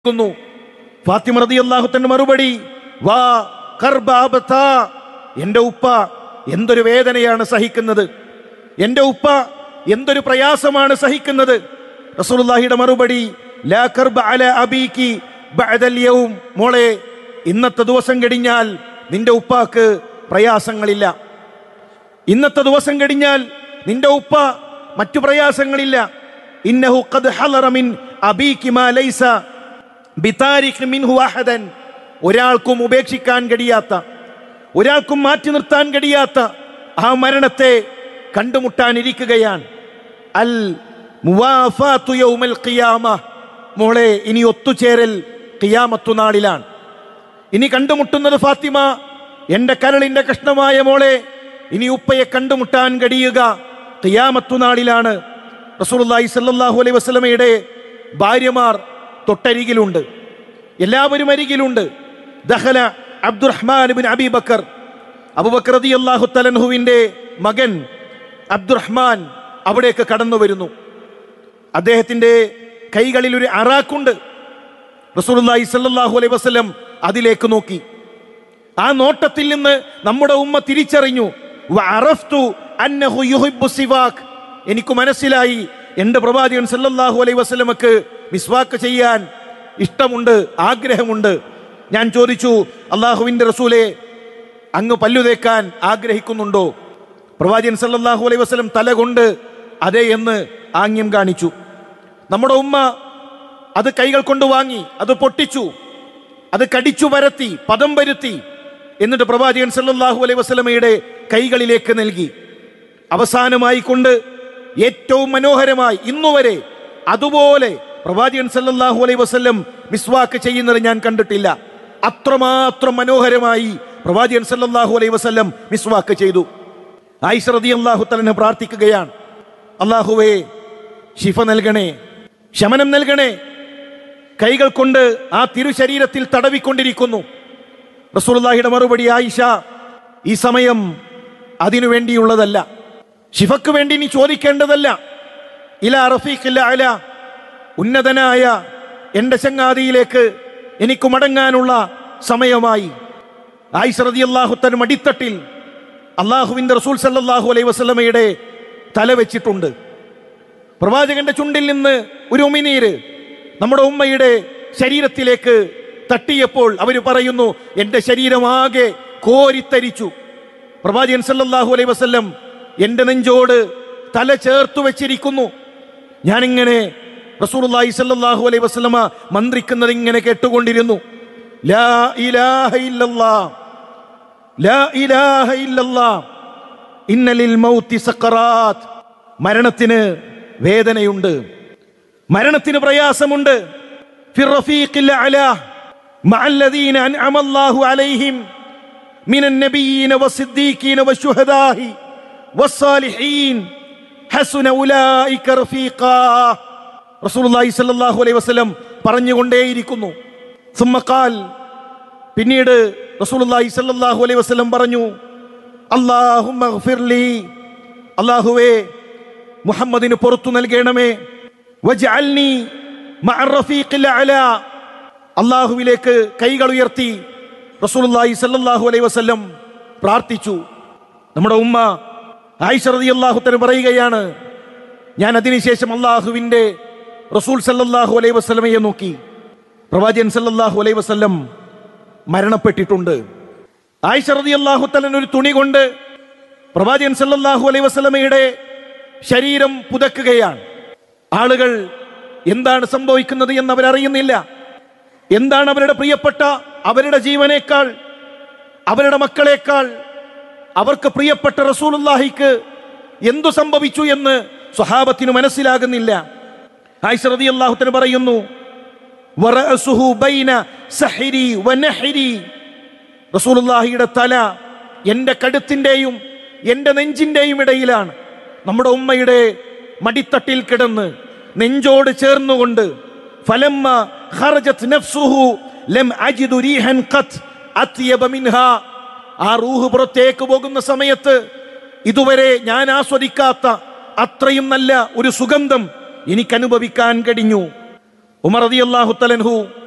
ക്കുന്നു ഫാത്തിമ റതി അള്ളാഹുത്തന്റെ മറുപടി വാ കർബാബത്ത എന്റെ ഉപ്പ എന്തൊരു വേദനയാണ് സഹിക്കുന്നത് എന്റെ ഉപ്പ എന്തൊരു പ്രയാസമാണ് സഹിക്കുന്നത് റസൂലുള്ളാഹിയുടെ മറുപടി ലാ കർബ അല അബീക്കി ബഅദൽ യൗം മോളെ ഇന്നത്തെ ദിവസം കഴിഞ്ഞാൽ നിന്റെ ഉപ്പാക്ക് പ്രയാസങ്ങളില്ല ഇന്നത്തെ ദിവസം കഴിഞ്ഞാൽ നിന്റെ ഉപ്പ മറ്റു പ്രയാസങ്ങളില്ല ഇന്നഹു ഖദ് ഹളറ മിൻ അബീകി മാ ലൈസ ബിതാരിഖ് മിൻഹു അഹദൻ ഒരാൾക്കും ഉപേക്ഷിക്കാൻ കഴിയാത്ത ഒരാൾക്കും മാറ്റി നിർത്താൻ കഴിയാത്ത ആ മരണത്തെ കണ്ടുമുട്ടാനിരിക്കുകയാണ് അൽ മുവാഫാത്തു യൗമൽ ഖിയാമ മോളെ ഇനി ഒത്തുചേരൽ ഖിയാമത്തു നാളിലാണ് ഇനി കണ്ടുമുട്ടുന്നത് ഫാത്തിമ എന്റെ കരളിന്റെ കഷ്ണമായ മോളെ ഇനി ഉപ്പയെ കണ്ടുമുട്ടാൻ കഴിയുക ഖിയാമത്തു നാളിലാണ് റസൂലുള്ളാഹി സല്ലല്ലാഹു അലൈഹി വസല്ലമയുടെ ഭാര്യമാർ തൊട്ടരികിലുണ്ട് എല്ലാവരും അരികിലുണ്ട് ദഹല Abdurrahman bin Abi Bakr Abu Bakr റളിയല്ലാഹു തലൻഹുവിന്റെ മകൻ അബ്ദുറഹ്മാൻ അവിടേക്ക് കടന്നു വരുന്നു അദ്ദേഹത്തിന്റെ കൈകളിൽ ഒരു അറാക്കുണ്ട് റസൂലുള്ളാഹി സല്ലല്ലാഹു അലൈഹി വസല്ലം അതിലേക്ക് നോക്കി ആ നോട്ടത്തിൽ നിന്ന് നമ്മുടെ ഉമ്മ തിരിച്ചറിഞ്ഞു വഅറഫ്തു അന്നഹു യുഹിബ്ബു സിവാക് എനിക്ക് മനസ്സിലായി എന്റെ പ്രവാചകൻ സല്ലല്ലാഹു അലൈഹി വസല്ലമക്ക് മിസ്വാക്ക് ചെയ്യാൻ ഇഷ്ടമുണ്ട് ആഗ്രഹമുണ്ട് ഞാൻ ചോദിച്ചു അള്ളാഹുവിന്റെ റസൂലെ അങ്ങ് പല്ലു തേക്കാൻ ആഗ്രഹിക്കുന്നുണ്ടോ പ്രവാചകൻ സല്ലല്ലാഹു അലൈഹി വസല്ലം തല കൊണ്ട് അതെ എന്ന് ആംഗ്യം കാണിച്ചു നമ്മുടെ ഉമ്മ അത് കൈകൾ കൊണ്ട് വാങ്ങി അത് പൊട്ടിച്ചു അത് കടിച്ചു വരത്തി പദം വരുത്തി എന്നിട്ട് പ്രവാചകൻ സല്ലല്ലാഹു അലൈഹി വസല്ലമയുടെ കൈകളിലേക്ക് നൽകി അവസാനമായി കൊണ്ട് ഏറ്റവും മനോഹരമായി ഇന്നുവരെ അതുപോലെ പ്രവാചകൻ സല്ലല്ലാഹു അലൈഹി വസല്ലം മിസ്വാക്ക് ചെയ്യുന്നത് ഞാൻ കണ്ടിട്ടില്ല അത്രമാത്രം മനോഹരമായി പ്രവാചകൻ സല്ലല്ലാഹു അലൈഹി വസല്ലം മിസ്വാക്ക് ചെയ്തു ആയിഷ റളിയല്ലാഹു തആല പ്രാർത്ഥിക്കുകയാണ് അള്ളാഹുവേ ശിഫ നൽകണേ ശമനം നൽകണേ കൈകൾ കൊണ്ട് ആ തിരുശരീരത്തിൽ തടവിക്കൊണ്ടിരിക്കുന്നു റസൂലുള്ളാഹിയുടെ മറുപടി ആയിഷ ഈ സമയം അതിനു വേണ്ടിയുള്ളതല്ല ശിഫക്ക് വേണ്ടി നീ ചോദിക്കേണ്ടതല്ല ഇല റഫീഖില്ല അല ഉന്നതനായ എന്റെ ചങ്ങാതിയിലേക്ക് എനിക്ക് മടങ്ങാനുള്ള സമയമായി ആയിഷ റളിയല്ലാഹു തൻ മടിത്തട്ടിൽ അള്ളാഹുവിന്റെ റസൂൽ സല്ലല്ലാഹു അലൈഹി വസല്ലമയുടെ തല വെച്ചിട്ടുണ്ട് പ്രവാചകന്റെ ചുണ്ടിൽ നിന്ന് ഒരു ഉമിനീര് നമ്മുടെ ഉമ്മയുടെ ശരീരത്തിലേക്ക് തട്ടിയപ്പോൾ അവർ പറയുന്നു എൻ്റെ ശരീരമാകെ കോരിത്തരിച്ചു പ്രവാചകൻ സല്ലല്ലാഹു അലൈഹി വസല്ലം എൻ്റെ നെഞ്ചോട് തല ചേർത്തു വെച്ചിരിക്കുന്നു ഞാനിങ്ങനെ റസൂലുള്ളാഹി സല്ലല്ലാഹു അലൈഹി വസല്ലമ മന്ത്രിക്കുന്നത് ഇങ്ങനെ കേട്ടുകൊണ്ടിരുന്നു ലാ ഇലാഹ ഇല്ലല്ലാഹ് ലാ ഇലാഹ ഇല്ലല്ലാഹ് ഇന്നലിൽ മൗത്തി സക്കറാത്ത് മരണത്തിന് വേദനയുണ്ട് മരണത്തിന് പ്രയാസമുണ്ട് ഫിർ റഫീഖിൽ അലാ مع الذين أنعم الله عليهم من النبيين والصديقين والشهداء والصالحين حسن أولئك رفيقا رسول الله صلى الله عليه وسلم പറഞ്ഞുകൊണ്ടേയിരിക്കുന്നു ثم قال പിന്നീട് റസൂലുള്ളാഹി സ്വല്ലല്ലാഹു അലൈഹി വസല്ലം പറഞ്ഞു അല്ലാഹുമ്മ ഗഫിർലി അല്ലാഹുവേ മുഹമ്മദിന് പുറത്തു നൽകണമേ വജ്അൽനി മഅർ റഫീഖിൽ അലാ അള്ളാഹുവിലേക്ക് കൈകൾ ഉയർത്തി റസൂലുള്ളാഹി സല്ലല്ലാഹു അലൈഹി വസല്ലം പ്രാർത്ഥിച്ചു നമ്മുടെ ഉമ്മ ആയിഷ റളിയല്ലാഹു തആല പറയുകയാണ് ഞാൻ അതിനുശേഷം അള്ളാഹുവിന്റെ റസൂൽ സല്ലല്ലാഹു അലൈഹി വസല്ലമയെ നോക്കി പ്രവാചകൻ സല്ലല്ലാഹു അലൈഹി വസല്ലം മരണപ്പെട്ടിട്ടുണ്ട് ആയിഷ റളിയല്ലാഹു തആല ഒരു തുണി കൊണ്ട് പ്രവാചകൻ സല്ലല്ലാഹു അലൈഹി വസല്ലമയുടെ ശരീരം പുതക്കുകയാണ് ആളുകൾ എന്താണ് സംഭവിക്കുന്നത് എന്ന് അവരറിയുന്നില്ല എന്താണ് അവരുടെ പ്രിയപ്പെട്ട അവരുടെ ജീവനേക്കാൾ അവരുടെ മക്കളെക്കാൾ അവർക്ക് പ്രിയപ്പെട്ട റസൂലുള്ളാഹിക്ക് എന്തു സംഭവിച്ചു എന്ന് സ്വഹാബത്തിന് മനസ്സിലാകുന്നില്ല ആയിഷ റളിയല്ലാഹു തആല പറയുന്നു വറഅസുഹു ബൈന സഹരി വനഹരി റസൂലുള്ളാഹിയുടെ തല എൻ്റെ കഴുത്തിൻ്റെയും എൻ്റെ നെഞ്ചിൻ്റെയും ഇടയിലാണ് നമ്മുടെ ഉമ്മയുടെ മടിത്തട്ടിൽ കിടന്ന് നെഞ്ചോട് ചേർന്നുകൊണ്ട് ഫലമ്മ ഖറജത് നഫ്സുഹു ലം അജിദു റീഹൻ ഖത്ത് അത്യബ മിൻഹാ ആ റൂഹ് പുറത്തേക്ക് പോകുന്ന സമയത്ത് ഇതുവരെ ഞാൻ ആസ്വദിക്കാത്ത അത്രയും നല്ല ഒരു സുഗന്ധം എനിക്ക് അനുഭവിക്കാൻ കഴിഞ്ഞു ഉമർ റളിയല്ലാഹു തലൻഹു